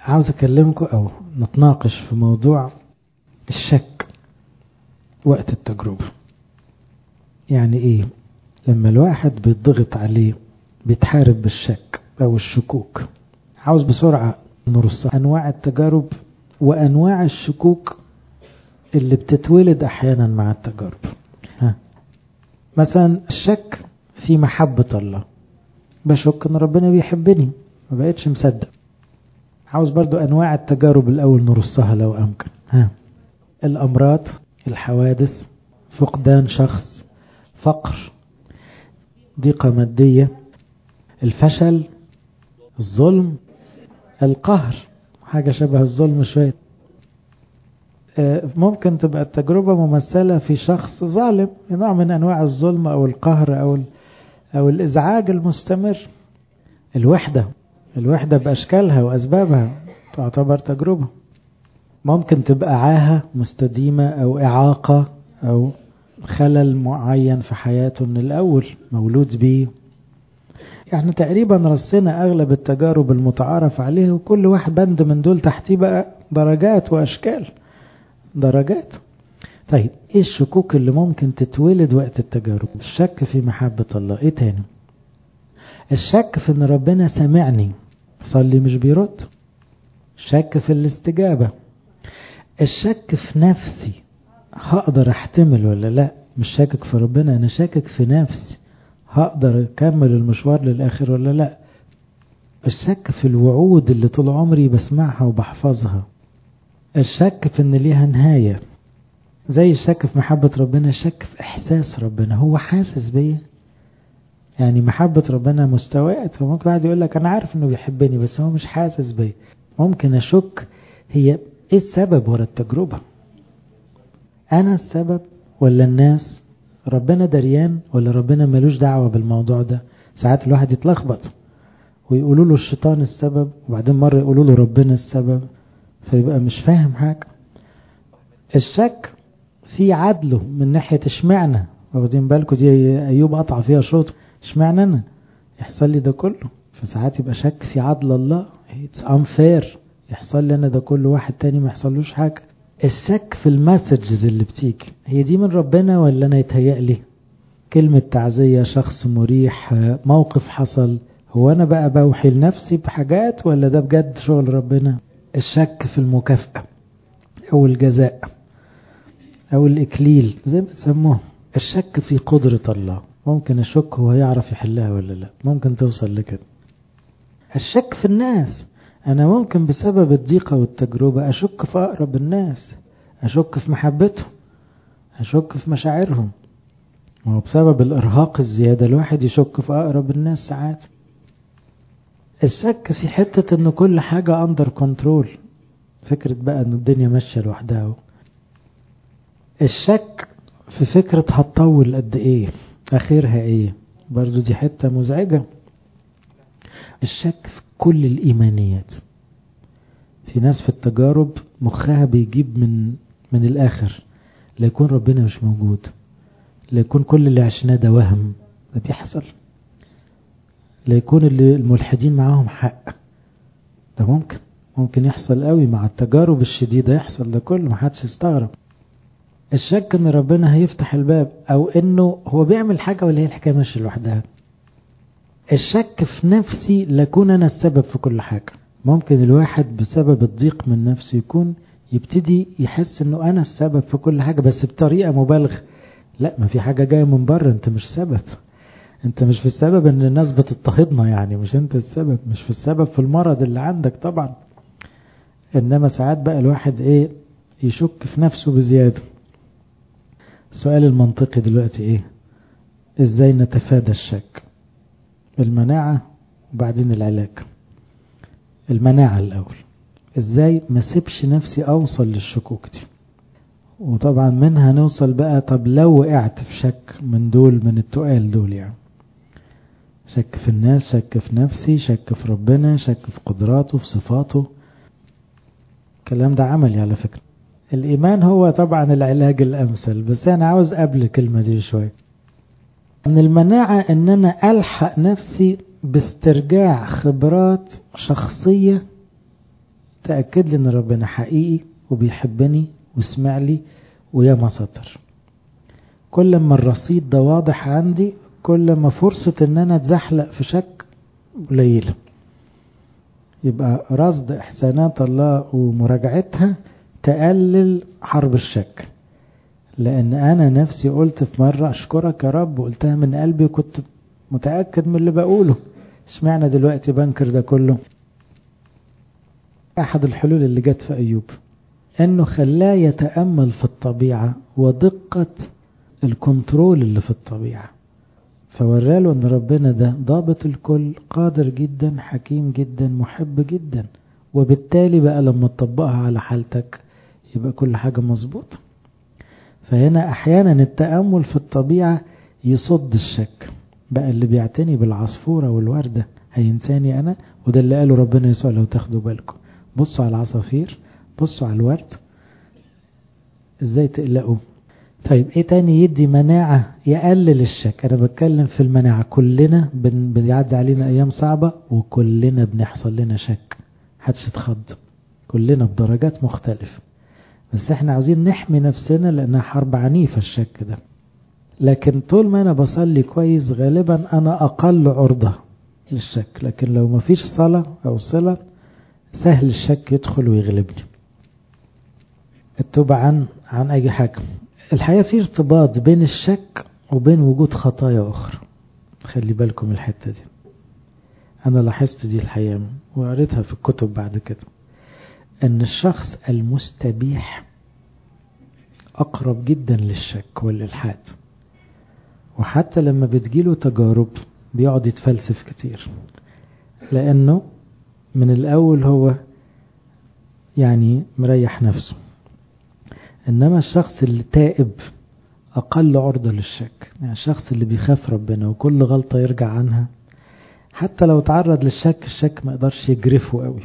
عاوز أكلمكم أو نتناقش في موضوع الشك وقت التجربة يعني إيه لما الواحد بيضغط عليه بيتحارب بالشك أو الشكوك عاوز بسرعة نرص أنواع التجارب وأنواع الشكوك اللي بتتولد أحيانا مع التجارب ها. مثلا الشك في محبة الله بشك ان ربنا بيحبني ما بقتش مصدق عاوز برضو انواع التجارب الاول نرصها لو امكن ها الامراض الحوادث فقدان شخص فقر ضيقة مادية الفشل الظلم القهر حاجة شبه الظلم شوية ممكن تبقى التجربة ممثلة في شخص ظالم نوع من أنواع الظلم أو القهر أو أو الإزعاج المستمر الوحدة الوحدة بأشكالها وأسبابها تعتبر تجربة ممكن تبقى عاهة مستديمة أو إعاقة أو خلل معين في حياته من الأول مولود بيه يعني تقريبا رصينا أغلب التجارب المتعارف عليها وكل واحد بند من دول تحتيه بقى درجات وأشكال درجات طيب ايه الشكوك اللي ممكن تتولد وقت التجارب الشك في محبة الله ايه تاني الشك في ان ربنا سمعني صلي مش بيرد الشك في الاستجابة الشك في نفسي هقدر احتمل ولا لا مش شاكك في ربنا انا شاكك في نفسي هقدر اكمل المشوار للاخر ولا لا الشك في الوعود اللي طول عمري بسمعها وبحفظها الشك في ان ليها نهاية زي الشك في محبة ربنا الشك في احساس ربنا هو حاسس بيا يعني محبة ربنا مستويات فممكن واحد يقول لك انا عارف انه بيحبني بس هو مش حاسس بيا ممكن اشك هي ايه السبب ورا التجربة انا السبب ولا الناس ربنا دريان ولا ربنا ملوش دعوة بالموضوع ده ساعات الواحد يتلخبط ويقولوا له الشيطان السبب وبعدين مرة يقولوا له ربنا السبب فيبقى مش فاهم حاجة الشك في عدله من ناحية اشمعنى واخدين بالكم دي ايوب قطع فيها شوط اشمعنى انا يحصل لي ده كله فساعات يبقى شك في عدل الله اتس unfair يحصل لي انا ده كله واحد تاني ما يحصلوش حاجة الشك في المسجز اللي بتيجي هي دي من ربنا ولا انا يتهيأ لي كلمة تعزية شخص مريح موقف حصل هو انا بقى بوحي لنفسي بحاجات ولا ده بجد شغل ربنا الشك في المكافأة او الجزاء او الاكليل زي ما تسموه الشك في قدرة الله ممكن اشك هو يعرف يحلها ولا لا ممكن توصل لكده الشك في الناس انا ممكن بسبب الضيقة والتجربة اشك في اقرب الناس اشك في محبتهم اشك في مشاعرهم وهو بسبب الارهاق الزيادة الواحد يشك في اقرب الناس ساعات الشك في حتة ان كل حاجة اندر كنترول فكرة بقى ان الدنيا ماشية لوحدها الشك في فكرة هتطول قد ايه اخرها ايه برضو دي حتة مزعجة الشك في كل الايمانيات في ناس في التجارب مخها بيجيب من من الاخر لا يكون ربنا مش موجود لا يكون كل اللي عشناه ده وهم ده بيحصل لا يكون اللي الملحدين معاهم حق ده ممكن ممكن يحصل قوي مع التجارب الشديدة يحصل ده كله محدش يستغرب الشك ان ربنا هيفتح الباب او انه هو بيعمل حاجة ولا هي الحكاية ماشية لوحدها الشك في نفسي لكون انا السبب في كل حاجة ممكن الواحد بسبب الضيق من نفسه يكون يبتدي يحس انه انا السبب في كل حاجة بس بطريقة مبالغة لا ما في حاجة جاية من بره انت مش سبب انت مش في السبب ان الناس بتضطهدنا يعني مش انت السبب مش في السبب في المرض اللي عندك طبعا انما ساعات بقى الواحد ايه يشك في نفسه بزيادة السؤال المنطقي دلوقتي ايه ازاي نتفادى الشك المناعة وبعدين العلاج المناعة الاول ازاي ما سيبش نفسي اوصل للشكوك دي وطبعا منها نوصل بقى طب لو وقعت في شك من دول من التقال دول يعني شك في الناس شك في نفسي شك في ربنا شك في قدراته في صفاته الكلام ده عملي على فكرة الإيمان هو طبعا العلاج الأمثل بس أنا عاوز قبل الكلمة دي شوية من المناعة أن أنا ألحق نفسي باسترجاع خبرات شخصية تأكد لي ان ربنا حقيقي وبيحبني وسمع لي ويا ما ستر كل ما الرصيد ده واضح عندي كل ما فرصة ان انا اتزحلق في شك قليلة يبقى رصد احسانات الله ومراجعتها تقلل حرب الشك لان انا نفسي قلت في مرة اشكرك يا رب وقلتها من قلبي وكنت متأكد من اللي بقوله اشمعنى دلوقتي بنكر ده كله احد الحلول اللي جت في ايوب انه خلاه يتأمل في الطبيعة ودقة الكنترول اللي في الطبيعة فوراله ان ربنا ده ضابط الكل قادر جدا حكيم جدا محب جدا وبالتالي بقى لما تطبقها على حالتك يبقى كل حاجة مظبوطة فهنا احيانا التأمل في الطبيعة يصد الشك بقى اللي بيعتني بالعصفورة والوردة هينساني انا وده اللي قاله ربنا يسوع لو تاخدوا بالكم بصوا على العصافير بصوا على الورد ازاي تقلقوا طيب ايه تاني يدي مناعة يقلل الشك انا بتكلم في المناعة كلنا بن... بيعدي علينا ايام صعبة وكلنا بنحصل لنا شك محدش يتخض كلنا بدرجات مختلفة بس احنا عاوزين نحمي نفسنا لانها حرب عنيفة الشك ده لكن طول ما انا بصلي كويس غالبا انا اقل عرضة للشك لكن لو مفيش صلاة او صلة سهل الشك يدخل ويغلبني التوبة عن عن اي حاجة الحقيقة في ارتباط بين الشك وبين وجود خطايا أخرى خلي بالكم الحتة دي أنا لاحظت دي الحقيقة وقريتها في الكتب بعد كده أن الشخص المستبيح أقرب جدا للشك والإلحاد وحتى لما بتجيله تجارب بيقعد يتفلسف كتير لأنه من الأول هو يعني مريح نفسه إنما الشخص اللي تائب أقل عرضة للشك يعني الشخص اللي بيخاف ربنا وكل غلطة يرجع عنها حتى لو تعرض للشك الشك ما يقدرش يجرفه قوي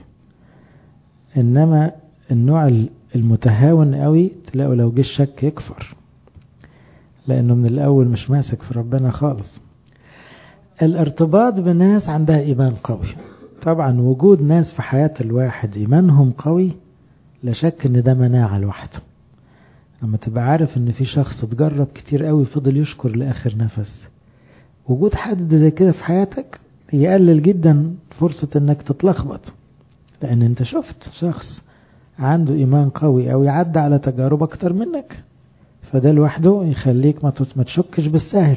إنما النوع المتهاون قوي تلاقوا لو جه الشك يكفر لأنه من الأول مش ماسك في ربنا خالص الارتباط بناس عندها إيمان قوي طبعا وجود ناس في حياة الواحد إيمانهم قوي لا شك إن ده مناعة لوحده لما تبقى عارف ان في شخص اتجرب كتير قوي فضل يشكر لاخر نفس وجود حد زي كده في حياتك يقلل جدا فرصة انك تتلخبط لان انت شفت شخص عنده ايمان قوي او يعدى على تجارب اكتر منك فده لوحده يخليك ما تشكش بالسهل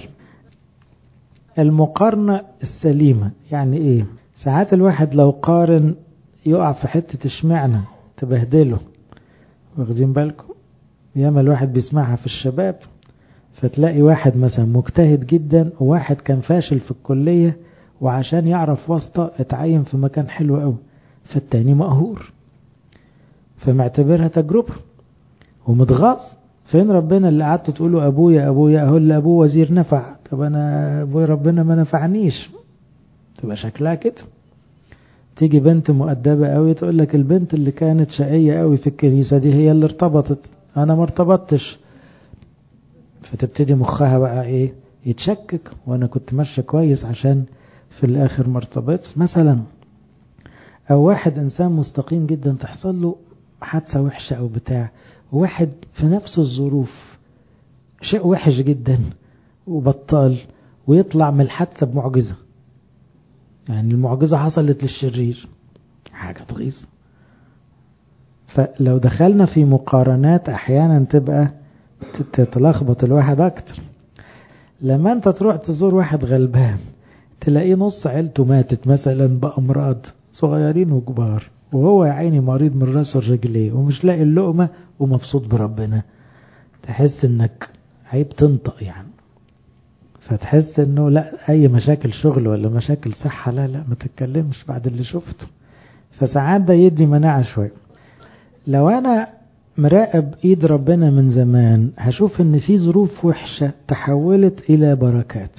المقارنة السليمة يعني ايه ساعات الواحد لو قارن يقع في حتة اشمعنى تبهدله واخدين بالكم ياما الواحد بيسمعها في الشباب فتلاقي واحد مثلا مجتهد جدا وواحد كان فاشل في الكلية وعشان يعرف واسطة اتعين في مكان حلو قوي فالتاني مقهور فمعتبرها تجربة ومتغاظ فين ربنا اللي قعدت تقوله ابويا ابويا اهو اللي ابوه وزير نفع طب انا ابويا ربنا ما نفعنيش تبقى شكلها كده تيجي بنت مؤدبة قوي تقول لك البنت اللي كانت شقية قوي في الكنيسة دي هي اللي ارتبطت انا ما ارتبطتش فتبتدي مخها بقى ايه يتشكك وانا كنت ماشيه كويس عشان في الاخر ما ارتبطش مثلا او واحد انسان مستقيم جدا تحصل له حادثه وحشه او بتاع واحد في نفس الظروف شيء وحش جدا وبطال ويطلع من الحادثه بمعجزه يعني المعجزه حصلت للشرير حاجه تغيظ فلو دخلنا في مقارنات احيانا تبقى تتلخبط الواحد اكتر لما انت تروح تزور واحد غلبان تلاقيه نص عيلته ماتت مثلا بامراض صغيرين وكبار وهو يا عيني مريض من راسه لرجليه ومش لاقي اللقمه ومبسوط بربنا تحس انك عيب تنطق يعني فتحس انه لا اي مشاكل شغل ولا مشاكل صحه لا لا ما تتكلمش بعد اللي شفته فساعات ده يدي مناعه شويه لو انا مراقب ايد ربنا من زمان هشوف ان في ظروف وحشة تحولت الى بركات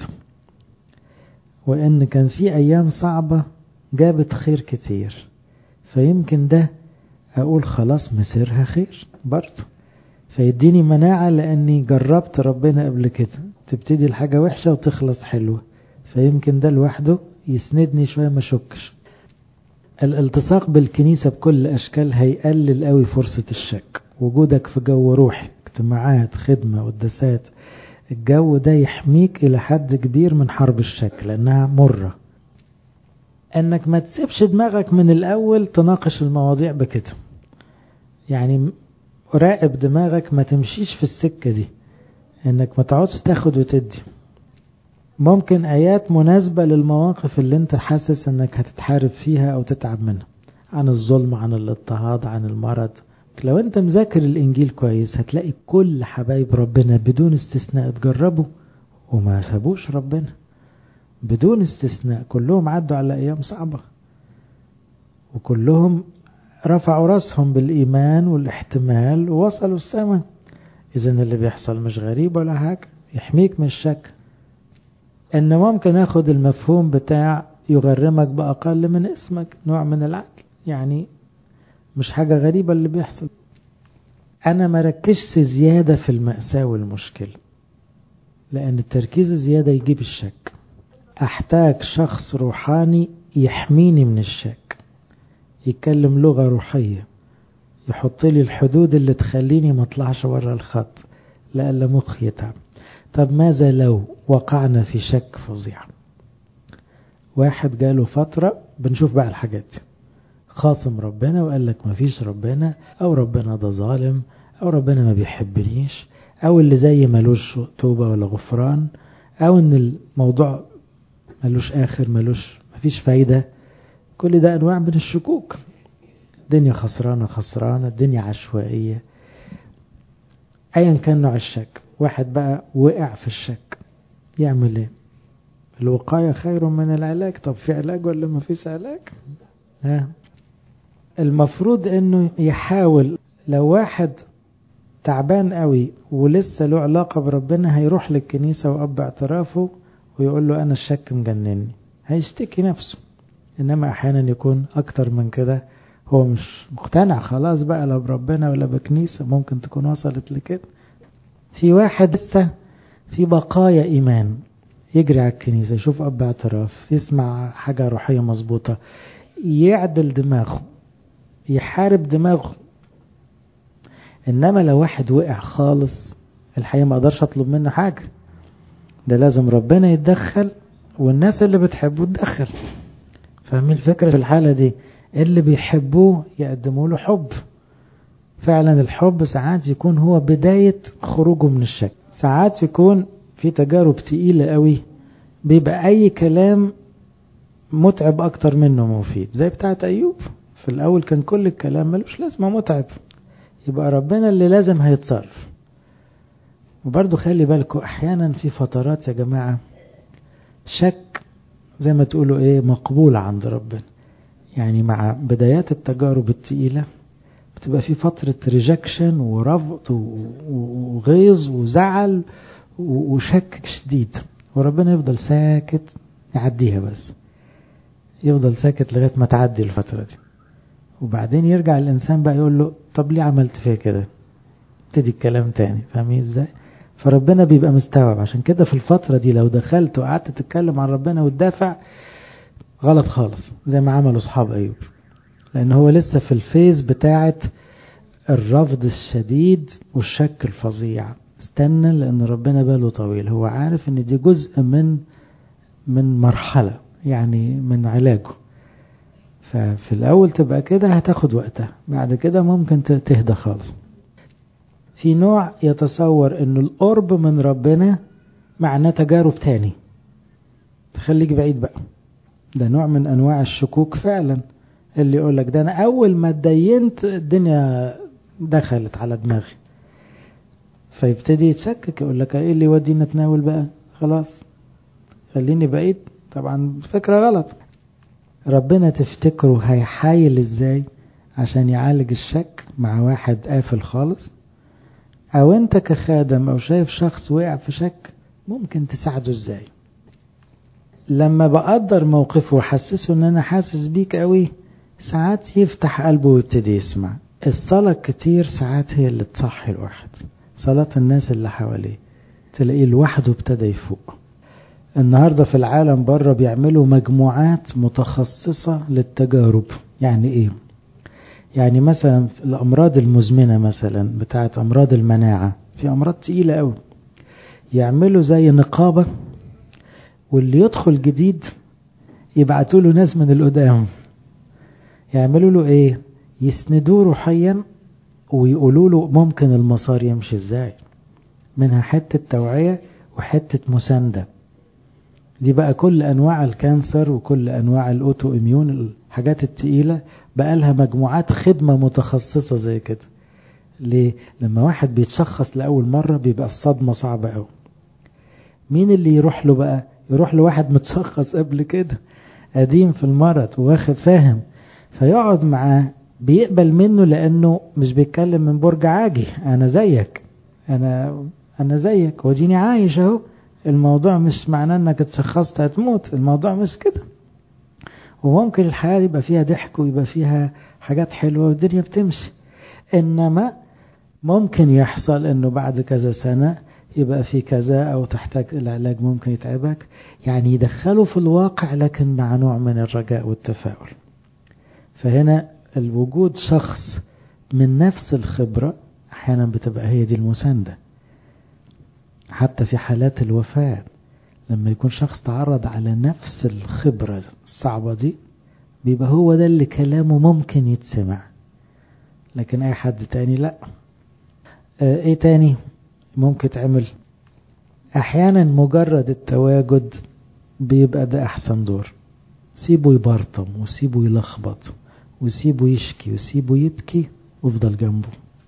وان كان في ايام صعبة جابت خير كتير فيمكن ده اقول خلاص مسيرها خير برضه فيديني مناعة لاني جربت ربنا قبل كده تبتدي الحاجة وحشة وتخلص حلوة فيمكن ده لوحده يسندني شوية ما شكش الالتصاق بالكنيسة بكل أشكالها هيقلل قوي فرصة الشك وجودك في جو روحي اجتماعات خدمة قداسات الجو ده يحميك إلى حد كبير من حرب الشك لأنها مرة انك ما تسيبش دماغك من الاول تناقش المواضيع بكده يعني راقب دماغك ما تمشيش في السكة دي انك ما تقعدش تاخد وتدي ممكن ايات مناسبة للمواقف اللي انت حاسس انك هتتحارب فيها او تتعب منها عن الظلم عن الاضطهاد عن المرض لو انت مذاكر الانجيل كويس هتلاقي كل حبايب ربنا بدون استثناء اتجربوا وما سابوش ربنا بدون استثناء كلهم عدوا على أيام صعبة وكلهم رفعوا راسهم بالإيمان والاحتمال ووصلوا السماء إذا اللي بيحصل مش غريب ولا حاجة يحميك من الشك إن ممكن أخد المفهوم بتاع يغرمك بأقل من اسمك نوع من العدل يعني مش حاجة غريبة اللي بيحصل أنا مركزش زيادة في المأساة والمشكلة لأن التركيز الزيادة يجيب الشك أحتاج شخص روحاني يحميني من الشك يتكلم لغة روحية يحط لي الحدود اللي تخليني ما اطلعش بره الخط لألا مخي يتعب طب ماذا لو وقعنا في شك فظيع واحد جاله فترة بنشوف بقى الحاجات دي خاصم ربنا وقال لك ما فيش ربنا او ربنا ده ظالم او ربنا ما بيحبنيش او اللي زي ملوش توبة ولا غفران او ان الموضوع ملوش اخر ملوش مفيش فايدة كل ده انواع من الشكوك الدنيا خسرانة خسرانة الدنيا عشوائية ايا كان نوع الشك واحد بقى وقع في الشك يعمل ايه الوقاية خير من العلاج طب في علاج ولا ما فيش علاج ها المفروض انه يحاول لو واحد تعبان قوي ولسه له علاقة بربنا هيروح للكنيسة وأب اعترافه ويقول له أنا الشك مجنني هيشتكي نفسه إنما أحيانا يكون أكتر من كده هو مش مقتنع خلاص بقى لا بربنا ولا بكنيسة ممكن تكون وصلت لكده في واحد لسه في بقايا إيمان يجري على الكنيسة يشوف أب اعتراف يسمع حاجة روحية مظبوطة يعدل دماغه يحارب دماغه انما لو واحد وقع خالص الحقيقه ما اقدرش اطلب منه حاجه ده لازم ربنا يتدخل والناس اللي بتحبه تدخل فاهمين الفكره في الحاله دي اللي بيحبوه يقدموا له حب فعلا الحب ساعات يكون هو بدايه خروجه من الشك ساعات يكون في تجارب تقيله قوي بيبقى اي كلام متعب اكتر منه مفيد زي بتاعت ايوب في الاول كان كل الكلام ملوش لازمه متعب يبقى ربنا اللي لازم هيتصرف وبرضه خلي بالكم احيانا في فترات يا جماعة شك زي ما تقولوا ايه مقبولة عند ربنا يعني مع بدايات التجارب التقيلة بتبقى في فترة ريجكشن ورفض وغيظ وزعل وشك شديد وربنا يفضل ساكت يعديها بس يفضل ساكت لغاية ما تعدي الفترة دي وبعدين يرجع الإنسان بقى يقول له طب ليه عملت فيا كده ابتدي الكلام تاني فاهمين ازاي فربنا بيبقى مستوعب عشان كده في الفترة دي لو دخلت وقعدت تتكلم عن ربنا وتدافع غلط خالص زي ما عملوا اصحاب ايوب لان هو لسه في الفيز بتاعة الرفض الشديد والشك الفظيع استنى لان ربنا باله طويل هو عارف ان دي جزء من من مرحلة يعني من علاجه ففي الأول تبقى كده هتاخد وقتها بعد كده ممكن تهدى خالص في نوع يتصور أن القرب من ربنا معناه تجارب تاني تخليك بعيد بقى ده نوع من أنواع الشكوك فعلا اللي يقول لك ده أنا أول ما اتدينت الدنيا دخلت على دماغي فيبتدي يتشكك يقول لك ايه اللي يودينا نتناول بقى خلاص خليني بعيد طبعا فكرة غلط ربنا تفتكره هيحايل ازاي عشان يعالج الشك مع واحد قافل خالص او انت كخادم او شايف شخص وقع في شك ممكن تساعده ازاي لما بقدر موقفه وحسسه ان انا حاسس بيك قوي ساعات يفتح قلبه ويبتدي يسمع الصلاة كتير ساعات هي اللي تصحي الواحد صلاة الناس اللي حواليه تلاقيه لوحده ابتدى يفوق النهاردة في العالم بره بيعملوا مجموعات متخصصة للتجارب يعني ايه يعني مثلا في الأمراض المزمنة مثلا بتاعة أمراض المناعة في أمراض تقيلة أوي يعملوا زي نقابة واللي يدخل جديد يبعتوا له ناس من القدام يعملوا له ايه يسندوه روحيا ويقولوا له ممكن المسار يمشي ازاي منها حتة توعية وحتة مساندة دي بقى كل انواع الكانسر وكل انواع الاوتو اميون الحاجات التقيلة بقى لها مجموعات خدمة متخصصة زي كده ليه لما واحد بيتشخص لأول مرة بيبقى في صدمة صعبة قوي مين اللي يروح له بقى يروح لواحد متشخص قبل كده قديم في المرض واخد فاهم فيقعد معاه بيقبل منه لانه مش بيتكلم من برج عاجي انا زيك انا انا زيك وديني عايش اهو الموضوع مش معناه انك اتشخصت هتموت الموضوع مش كده وممكن الحياة يبقى فيها ضحك ويبقى فيها حاجات حلوة والدنيا بتمشي انما ممكن يحصل انه بعد كذا سنة يبقى في كذا او تحتاج العلاج ممكن يتعبك يعني يدخله في الواقع لكن مع نوع من الرجاء والتفاؤل فهنا الوجود شخص من نفس الخبرة احيانا بتبقى هي دي المساندة حتى في حالات الوفاة لما يكون شخص تعرض على نفس الخبرة الصعبة دي بيبقى هو ده اللي كلامه ممكن يتسمع لكن اي حد تاني لا اه ايه تاني ممكن تعمل احيانا مجرد التواجد بيبقى ده احسن دور سيبه يبرطم وسيبه يلخبط وسيبه يشكي وسيبه يبكي وافضل جنبه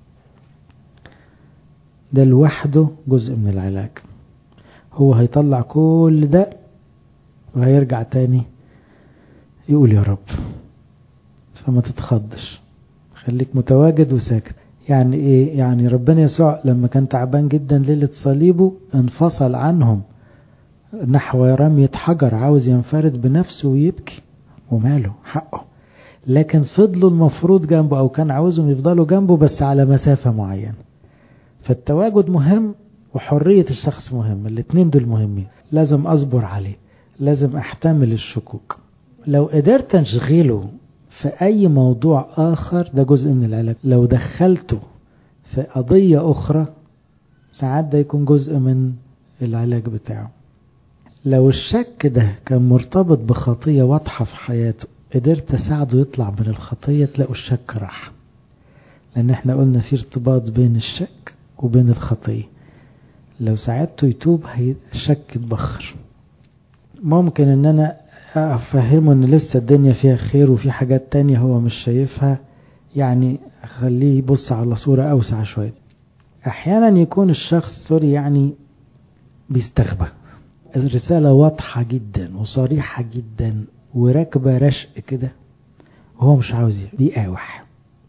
ده لوحده جزء من العلاج هو هيطلع كل ده وهيرجع تاني يقول يا رب فما تتخضش خليك متواجد وساكت يعني ايه يعني ربنا يسوع لما كان تعبان جدا ليلة صليبه انفصل عنهم نحو رمية حجر عاوز ينفرد بنفسه ويبكي وماله حقه لكن فضلوا المفروض جنبه او كان عاوزهم يفضلوا جنبه بس على مسافة معينة فالتواجد مهم وحرية الشخص مهم الاتنين دول مهمين لازم اصبر عليه لازم احتمل الشكوك لو قدرت اشغله في اي موضوع اخر ده جزء من العلاج لو دخلته في قضية اخرى ساعات ده يكون جزء من العلاج بتاعه لو الشك ده كان مرتبط بخطية واضحة في حياته قدرت اساعده يطلع من الخطية تلاقوا الشك راح لان احنا قلنا في ارتباط بين الشك وبين الخطية لو ساعدته يتوب الشك يتبخر ممكن ان انا افهمه ان لسه الدنيا فيها خير وفي حاجات تانية هو مش شايفها يعني خليه يبص على صورة اوسع شوية احيانا يكون الشخص سوري يعني بيستخبى الرسالة واضحة جدا وصريحة جدا وراكبة رشق كده وهو مش عاوز بيقاوح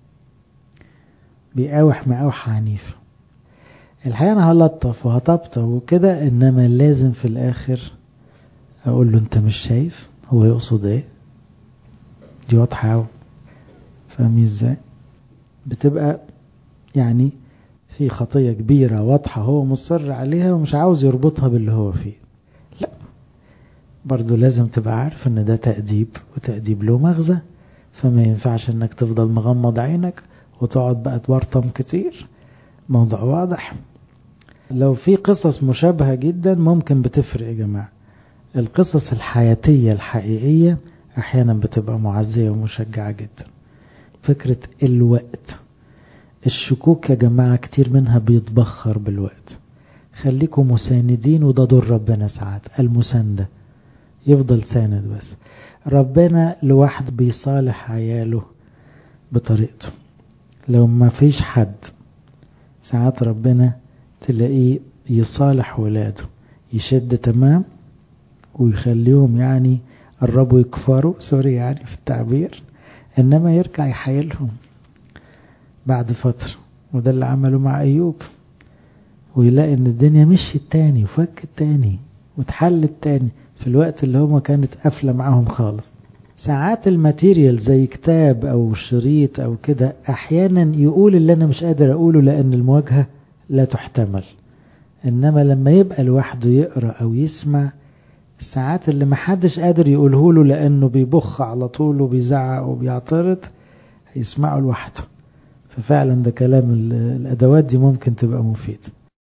بيقاوح مقاوحة عنيفة الحقيقة أنا هلطف وهطبطب وكده إنما لازم في الآخر أقول له أنت مش شايف هو يقصد إيه دي واضحة أوي فاهمين إزاي بتبقى يعني في خطية كبيرة واضحة هو مصر عليها ومش عاوز يربطها باللي هو فيه لا برضو لازم تبقى عارف ان ده تأديب وتأديب له مغزى فما ينفعش انك تفضل مغمض عينك وتقعد بقى تورطم كتير موضوع واضح لو في قصص مشابهة جدا ممكن بتفرق يا جماعة القصص الحياتية الحقيقية احيانا بتبقى معزية ومشجعة جدا فكرة الوقت الشكوك يا جماعة كتير منها بيتبخر بالوقت خليكم مساندين وده دور ربنا ساعات المساندة يفضل ساند بس ربنا لوحده بيصالح عياله بطريقته لو ما فيش حد ساعات ربنا تلاقيه يصالح ولاده يشد تمام ويخليهم يعني قربوا يكفروا سوري يعني في التعبير انما يرجع يحايلهم بعد فترة وده اللي عمله مع ايوب ويلاقي ان الدنيا مشيت تاني وفكت تاني واتحلت تاني في الوقت اللي هما كانت قافلة معاهم خالص ساعات الماتيريال زي كتاب او شريط او كده احيانا يقول اللي انا مش قادر اقوله لان المواجهة لا تحتمل انما لما يبقى لوحده يقرأ او يسمع الساعات اللي محدش قادر يقوله له لأنه بيبخ على طول وبيزعق وبيعترض هيسمعه لوحده ففعلا ده كلام الأدوات دي ممكن تبقى مفيدة